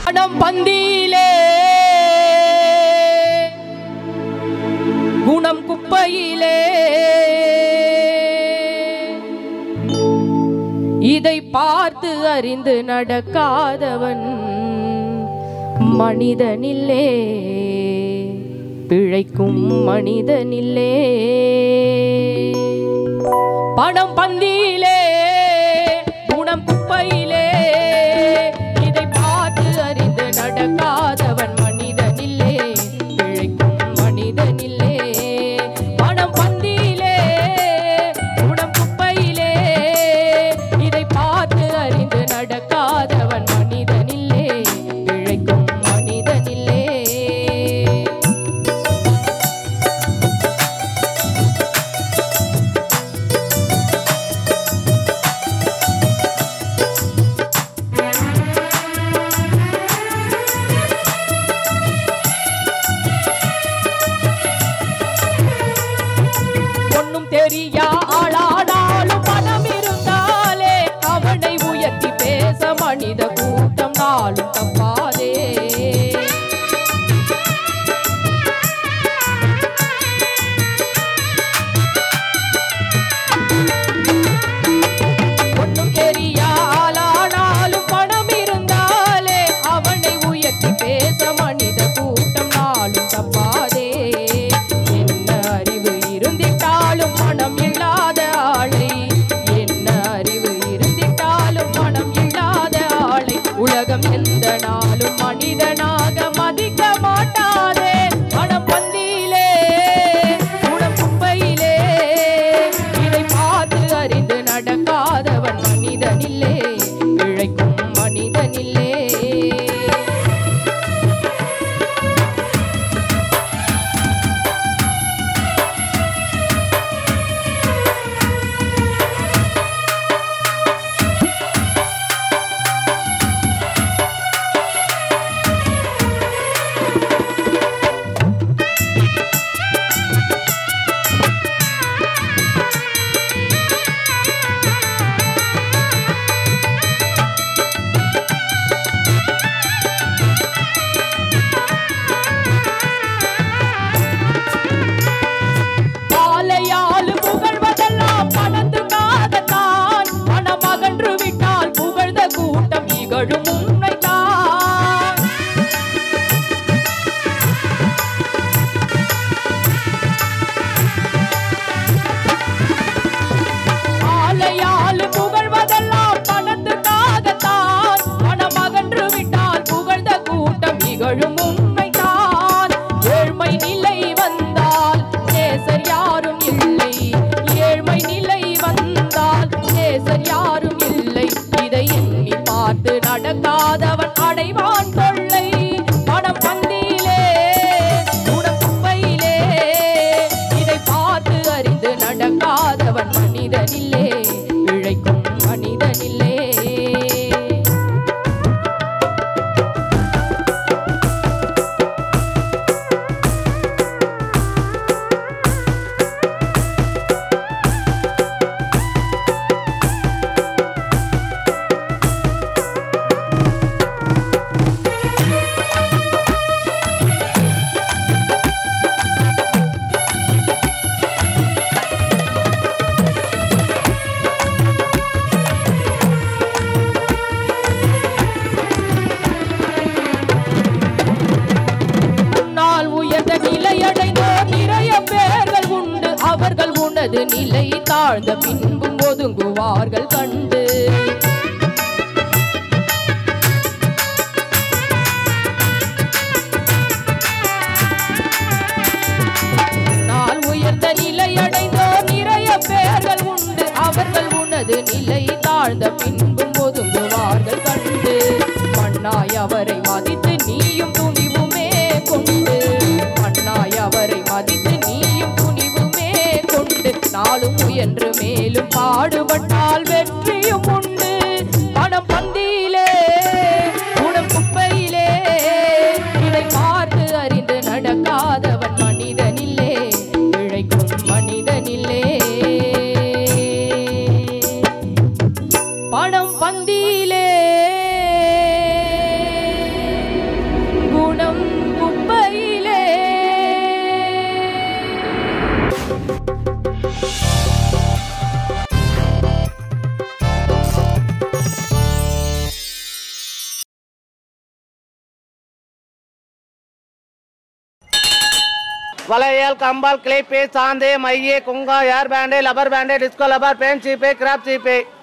பணம் பந்தியிலே குணம் குப்பையிலே இதை பார்த்து அறிந்து நடக்காதவன் மனிதனில்லே பிழைக்கும் மனிதனில்லே பணம் பந்தியிலே குணம் குப்பையிலே இதை பார்த்து அறிந்து நடக்காதவன் மனிதனில்லே பிழைக்கும் மனிதனில்லே பணம் பந்தியிலே குணம் குப்பையிலே இதை பார்த்து அறிந்து நடக்காதவன் மனிதனில்லே பிழைக்கும் மனிதனில்லே ஒண்ணும் தெரியா ஆளானாலும் பணம் இருந்தாலே அவனை உயர்த்தி பேச மனித கூட்டம் நாளும் தப்பாதே ஒண்ணும் தெரியா ஆளானாலும் பணம் இருந்தாலே அவனை உயர்த்தி பேச மனித கூட்டம் நாளும் தப்பாதே என்ன அறிவு இருந்திட்டாலும் மனம் இல்லாத ஆளை என்ன அறிவு இருந்திட்டாலும் மனம் இல்லாத ஆளை உலகம் எந்த நாளும் மனிதனாக மதிக்க மாட்டாதே மனம் பந்தியிலே குணம் குப்பையிலே இதை பார்த்து அறிந்து நடக்காதவன் மனிதனில்லே பிழைக்கும் மனிதனில்லே பாலையால் புகழ்வதெல்லாம் பணத்துக்காகத்தான் மனம் அகன்று விட்டால் புகழ்ந்த கூட்டம் இகழும் உன்னைத்தான் ஆலையால் புகழ்வதெல்லாம் பணத்துக்காகத்தான் மனம் அகன்று விட்டால் புகழ்ந்த கூட்டம் இகழும் உண்மைதான் ஏழ்மை நிலை வந்தால் நேசர் யாரும் இல்லை ஏழ்மை நிலை வந்தால் நேசர் யாரும் இல்லை இதை எண்ணி பார்த்து நடக்காதவன் அடைவான் கொள்ளை பணம் பந்தியிலே குணம் குப்பையிலே இதை பார்த்து அறிந்து நடக்காதவன் மனிதனில்லே பிழைக்கும் மனிதனில்லே உன்னால் உயர்ந்த நிலையடைந்தோர் நிறைய பேர்கள் உண்டு அவர்கள் உனது நிலை தாழ்ந்த பின்பும் ஒதுங்குவார்கள் கண்டு உன்னால் உயர்ந்த நிலையடைந்தோர் நிறைய பேர்கள் உண்டு அவர்கள் உனது நிலை தாழ்ந்த பின்பும் ஒதுங்குவார்கள் கண்டு மண்ணாய் அவரை மதித்து நீயும் துணிவுமே கொண்டு மண்ணாய் அவரை மதித்து நீயும் துணிவுமே கொண்டு நாளும் முயன்று மேலும் பாடுபட்டால் வெற்றியும் உண்டு பணம் பந்தியிலே குணம் குப்பையிலே இதை பார்த்து அறிந்து நடக்காதவன் மனிதனில்லே பிழைக்கும் மனிதனில்லே பணம் பந்தியிலே வளையல் கம்பால் கிளிப்பு சாந்து மைய குங்கா hair band rubber band disco rubber band சீப்பு கிராப் சீப்பு